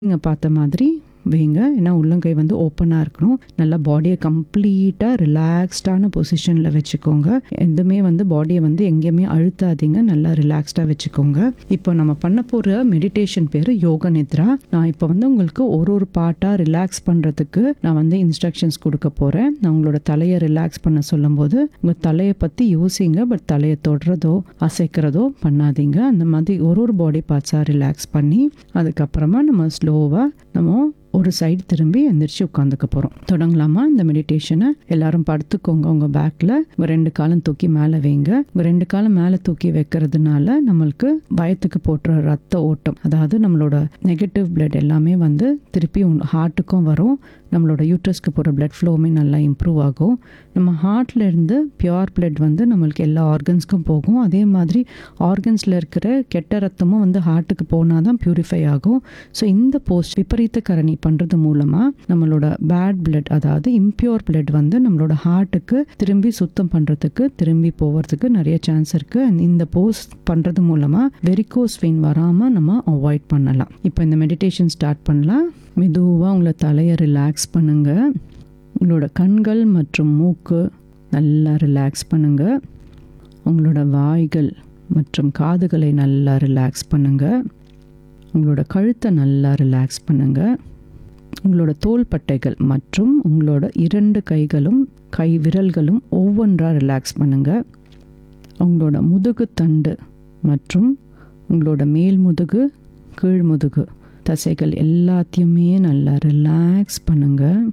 நீங்கள் பார்த்த மாதிரி வைங்க ஏன்னா உள்ளங்கை வந்து ஓப்பனாக இருக்கணும் நல்லா பாடியை கம்ப்ளீட்டாக ரிலாக்ஸ்டான பொசிஷனில் வச்சுக்கோங்க எதுவுமே வந்து பாடியை வந்து எங்கேயுமே அழுத்தாதீங்க நல்லா ரிலாக்ஸ்டாக வச்சுக்கோங்க இப்போ நம்ம பண்ண போகிற மெடிடேஷன் பேர் யோக நித்ரா நான் இப்போ வந்து உங்களுக்கு ஒரு ஒரு பார்ட்டாக ரிலாக்ஸ் பண்ணுறதுக்கு நான் வந்து இன்ஸ்ட்ரக்ஷன்ஸ் கொடுக்க போகிறேன் நான் உங்களோட தலையை ரிலாக்ஸ் பண்ண சொல்லும்போது உங்கள் தலையை பற்றி யோசிங்க பட் தலையை தொடுறதோ அசைக்கிறதோ பண்ணாதீங்க அந்த மாதிரி ஒரு ஒரு பாடி பார்ட்ஸாக ரிலாக்ஸ் பண்ணி அதுக்கப்புறமா நம்ம ஸ்லோவாக நம்ம ஒரு சைடு திரும்பி எந்திரிச்சு உட்காந்துக்க போகிறோம் தொடங்கலாமா இந்த மெடிடேஷனை எல்லாரும் படுத்துக்கோங்க உங்கள் பேக்கில் உங்கள் ரெண்டு காலம் தூக்கி மேலே வைங்க உங்கள் ரெண்டு காலம் மேலே தூக்கி வைக்கிறதுனால நம்மளுக்கு பயத்துக்கு போட்டுற ரத்த ஓட்டம் அதாவது நம்மளோட நெகட்டிவ் பிளட் எல்லாமே வந்து திருப்பி ஹார்ட்டுக்கும் வரும் நம்மளோட யூட்ரஸ்க்கு போகிற பிளட் ஃப்ளோவுமே நல்லா இம்ப்ரூவ் ஆகும் நம்ம ஹார்ட்ல இருந்து பியோர் பிளட் வந்து நம்மளுக்கு எல்லா ஆர்கன்ஸ்க்கும் போகும் அதே மாதிரி ஆர்கன்ஸில் இருக்கிற கெட்ட ரத்தமும் வந்து ஹார்ட்டுக்கு போனால் தான் பியூரிஃபை ஆகும் ஸோ இந்த போஸ்ட் விபரீத கரணி பண்ணுறது மூலமாக நம்மளோட பேட் பிளட் அதாவது இம்பியூர் பிளட் வந்து நம்மளோட ஹார்ட்டுக்கு திரும்பி சுத்தம் பண்ணுறதுக்கு திரும்பி போகிறதுக்கு நிறைய சான்ஸ் இருக்குது அண்ட் இந்த போஸ்ட் பண்ணுறது மூலமாக வெரிகோஸ் வெயின் வராமல் நம்ம அவாய்ட் பண்ணலாம் இப்போ இந்த மெடிடேஷன் ஸ்டார்ட் பண்ணலாம் மெதுவாக உங்களை தலையை ரிலாக்ஸ் பண்ணுங்கள் உங்களோட கண்கள் மற்றும் மூக்கு நல்லா ரிலாக்ஸ் பண்ணுங்கள் உங்களோட வாய்கள் மற்றும் காதுகளை நல்லா ரிலாக்ஸ் பண்ணுங்கள் உங்களோட கழுத்தை நல்லா ரிலாக்ஸ் பண்ணுங்கள் உங்களோட தோள்பட்டைகள் மற்றும் உங்களோட இரண்டு கைகளும் கை விரல்களும் ஒவ்வொன்றாக ரிலாக்ஸ் பண்ணுங்கள் உங்களோட முதுகு தண்டு மற்றும் உங்களோட மேல் முதுகு கீழ் முதுகு தசைகள் எல்லாத்தையுமே நல்லா ரிலாக்ஸ் பண்ணுங்கள்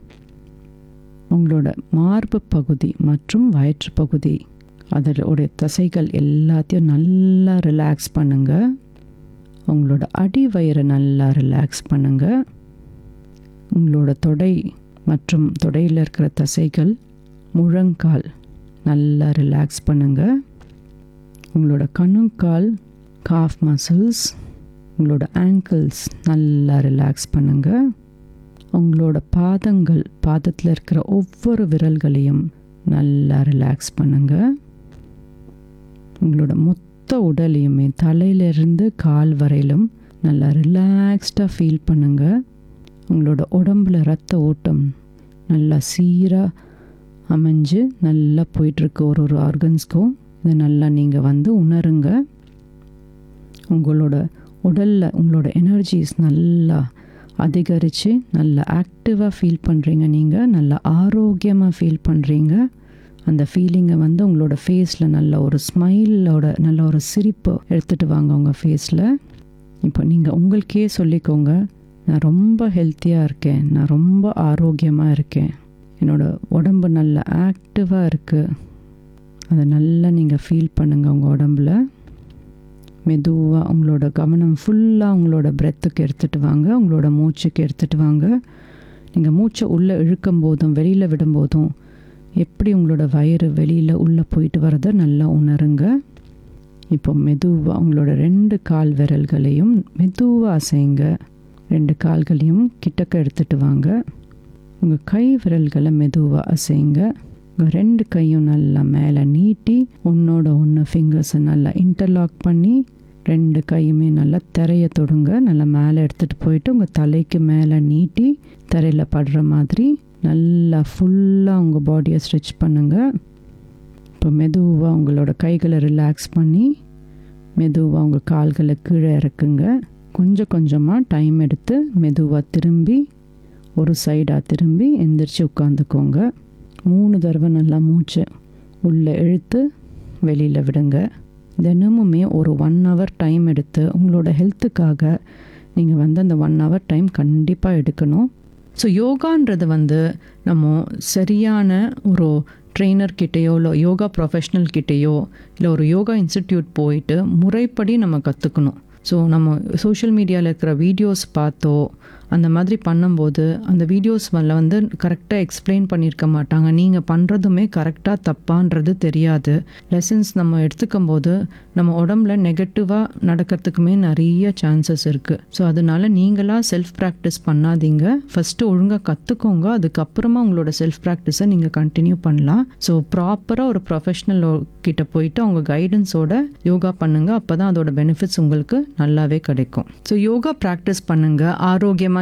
உங்களோட மார்பு பகுதி மற்றும் வயிற்று பகுதி அதோடைய தசைகள் எல்லாத்தையும் நல்லா ரிலாக்ஸ் பண்ணுங்கள் உங்களோட அடி வயிறை நல்லா ரிலாக்ஸ் பண்ணுங்கள் உங்களோட தொடை மற்றும் தொடையில் இருக்கிற தசைகள் முழங்கால் நல்லா ரிலாக்ஸ் பண்ணுங்கள் உங்களோட கணுக்கால் காஃப் மசில்ஸ் உங்களோட ஆங்கிள்ஸ் நல்லா ரிலாக்ஸ் பண்ணுங்கள் உங்களோட பாதங்கள் பாதத்தில் இருக்கிற ஒவ்வொரு விரல்களையும் நல்லா ரிலாக்ஸ் பண்ணுங்கள் உங்களோட மொத்த உடலையுமே தலையிலிருந்து கால் வரையிலும் நல்லா ரிலாக்ஸ்டாக ஃபீல் பண்ணுங்கள் உங்களோட உடம்புல ரத்த ஓட்டம் நல்லா சீராக அமைஞ்சு நல்லா போயிட்டுருக்கு ஒரு ஒரு ஆர்கன்ஸ்க்கும் இதை நல்லா நீங்கள் வந்து உணருங்க உங்களோட உடலில் உங்களோட எனர்ஜிஸ் நல்லா அதிகரித்து நல்லா ஆக்டிவாக ஃபீல் பண்ணுறீங்க நீங்கள் நல்லா ஆரோக்கியமாக ஃபீல் பண்ணுறீங்க அந்த ஃபீலிங்கை வந்து உங்களோட ஃபேஸில் நல்ல ஒரு ஸ்மைலோட நல்ல ஒரு சிரிப்பு எடுத்துகிட்டு வாங்க உங்கள் ஃபேஸில் இப்போ நீங்கள் உங்களுக்கே சொல்லிக்கோங்க நான் ரொம்ப ஹெல்த்தியாக இருக்கேன் நான் ரொம்ப ஆரோக்கியமாக இருக்கேன் என்னோடய உடம்பு நல்ல ஆக்டிவாக இருக்குது அதை நல்லா நீங்கள் ஃபீல் பண்ணுங்கள் உங்கள் உடம்புல மெதுவாக உங்களோட கவனம் ஃபுல்லாக உங்களோட பிரெத்துக்கு எடுத்துகிட்டு வாங்க உங்களோட மூச்சுக்கு எடுத்துகிட்டு வாங்க நீங்கள் மூச்சை உள்ளே இழுக்கும் போதும் வெளியில் விடும்போதும் எப்படி உங்களோட வயிறு வெளியில் உள்ளே போயிட்டு வரதை நல்லா உணருங்க இப்போ மெதுவாக உங்களோட ரெண்டு கால் விரல்களையும் மெதுவாக அசைங்க ரெண்டு கால்களையும் கிட்டக்க எடுத்துகிட்டு வாங்க உங்கள் கை விரல்களை மெதுவாக அசைங்க உங்கள் ரெண்டு கையும் நல்லா மேலே நீட்டி ஒன்றோட ஒன்று ஃபிங்கர்ஸை நல்லா இன்டர்லாக் பண்ணி ரெண்டு கையுமே நல்லா திரைய தொடுங்க நல்லா மேலே எடுத்துகிட்டு போயிட்டு உங்கள் தலைக்கு மேலே நீட்டி தரையில் படுற மாதிரி நல்லா ஃபுல்லாக உங்கள் பாடியை ஸ்ட்ரெச் பண்ணுங்கள் இப்போ மெதுவாக உங்களோட கைகளை ரிலாக்ஸ் பண்ணி மெதுவாக உங்கள் கால்களை கீழே இறக்குங்க கொஞ்சம் கொஞ்சமாக டைம் எடுத்து மெதுவாக திரும்பி ஒரு சைடாக திரும்பி எந்திரிச்சு உட்காந்துக்கோங்க மூணு தடவை நல்லா மூச்சு உள்ளே இழுத்து வெளியில் விடுங்க தினமுமே ஒரு ஒன் ஹவர் டைம் எடுத்து உங்களோட ஹெல்த்துக்காக நீங்கள் வந்து அந்த ஒன் ஹவர் டைம் கண்டிப்பாக எடுக்கணும் ஸோ யோகான்றது வந்து நம்ம சரியான ஒரு ட்ரெயினர் கிட்டேயோ இல்லை யோகா ப்ரொஃபஷ்னல் கிட்டேயோ இல்லை ஒரு யோகா இன்ஸ்டிடியூட் போயிட்டு முறைப்படி நம்ம கற்றுக்கணும் ஸோ நம்ம சோஷியல் மீடியாவில் இருக்கிற வீடியோஸ் பார்த்தோ அந்த மாதிரி பண்ணும்போது அந்த வீடியோஸ் மேலே வந்து கரெக்டாக எக்ஸ்பிளைன் பண்ணியிருக்க மாட்டாங்க நீங்கள் பண்ணுறதுமே கரெக்டாக தப்பான்றது தெரியாது லெசன்ஸ் நம்ம எடுத்துக்கும் போது நம்ம உடம்புல நெகட்டிவாக நடக்கிறதுக்குமே நிறைய சான்சஸ் இருக்குது ஸோ அதனால நீங்களாக செல்ஃப் ப்ராக்டிஸ் பண்ணாதீங்க ஃபஸ்ட்டு ஒழுங்காக கற்றுக்கோங்க அதுக்கப்புறமா உங்களோட செல்ஃப் ப்ராக்டிஸை நீங்கள் கண்டினியூ பண்ணலாம் ஸோ ப்ராப்பராக ஒரு ப்ரொஃபஷ்னல் கிட்ட போயிட்டு அவங்க கைடன்ஸோட யோகா பண்ணுங்கள் அப்போ தான் அதோட பெனிஃபிட்ஸ் உங்களுக்கு நல்லாவே கிடைக்கும் ஸோ யோகா ப்ராக்டிஸ் பண்ணுங்கள் ஆரோக்கியமாக